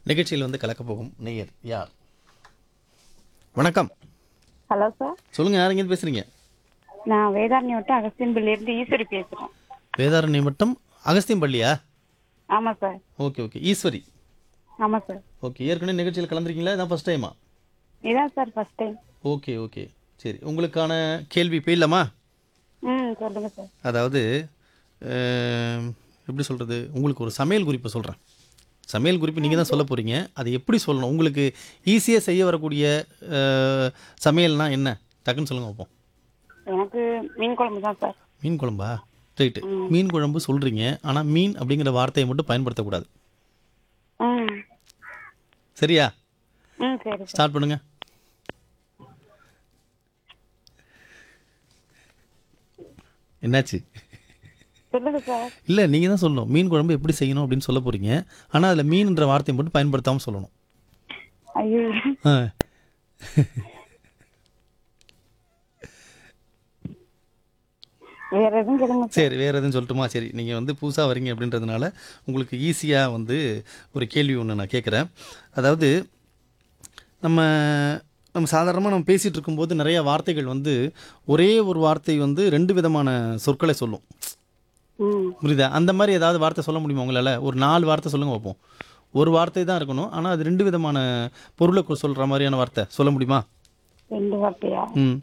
நிகழ்ச்சியில் வந்து கலக்க போகும் நேயர் யார் வணக்கம் ஹலோ சார் சொல்லுங்க யார் எங்கேருந்து பேசுறீங்க நான் வேதாரண்யம் விட்டு அகஸ்தியன்பள்ளியிலேருந்து ஈஸ்வரி பேசுகிறேன் வேதாரண்ய வட்டம் அகஸ்தியம்பள்ளியா ஆமாம் சார் ஓகே ஓகே ஈஸ்வரி ஆமாம் சார் ஓகே ஏற்கனவே நிகழ்ச்சியில் கலந்துருக்கீங்களா இதான் ஃபர்ஸ்ட் டைமா இதான் sir first time okay okay சரி உங்களுக்கான கேள்வி போயிடலாமா ம் சொல்லுங்கள் சார் அதாவது அஹ், எப்படி சொல்கிறது உங்களுக்கு ஒரு சமையல் குறிப்பு சொல்கிறேன் சமையல் குறிப்பு நீங்கள் தான் சொல்ல போகிறீங்க அது எப்படி சொல்லணும் உங்களுக்கு ஈஸியாக செய்ய வரக்கூடிய அஹ், சமையல்னா என்ன டக்குன்னு சொல்லுங்க பார்ப்போம் எனக்கு மீன் குழம்பு தான் சார் மீன் குழம்பா ரைட்டு மீன் குழம்பு சொல்கிறீங்க ஆனால் மீன் அப்படிங்கிற வார்த்தையை மட்டும் பயன்படுத்தக்கூடாது ம் சரியா ம் சரி சார் ஸ்டார்ட் பண்ணுங்க என்னாச்சு சொல்லுங்கள் சார் இல்லை நீங்கள் தான் சொல்லணும் மீன் குழம்பு எப்படி செய்யணும் அப்படின்னு சொல்ல போகிறீங்க ஆனால் அதில் மீன்ன்ற வார்த்தையை மட்டும் பயன்படுத்தாமல் சொல்லணும் ஐயோ ஆ வேற எதுவும் கேளுங்க சார் சரி வேறு எதுவும் சொல்லட்டுமா சரி நீங்கள் வந்து புதுசாக வரீங்க அப்படின்றதுனால உங்களுக்கு ஈஸியாக வந்து ஒரு கேள்வி ஒன்று நான் கேட்குறேன் அதாவது நம்ம நம்ம சாதாரணமாக நம்ம பேசிகிட்டு இருக்கும்போது நிறைய வார்த்தைகள் வந்து ஒரே ஒரு வார்த்தை வந்து ரெண்டு விதமான சொற்களை சொல்லும் ம் புரியுதா அந்த மாதிரி ஏதாவது வார்த்தை சொல்ல முடியுமா உங்களால் ஒரு நாலு வார்த்தை சொல்லுங்க பார்ப்போம் ஒரு வார்த்தை தான் இருக்கணும் ஆனால் அது ரெண்டு விதமான பொருளை சொல்கிற மாதிரியான வார்த்தை சொல்ல முடியுமா ரெண்டு வார்த்தையா ம்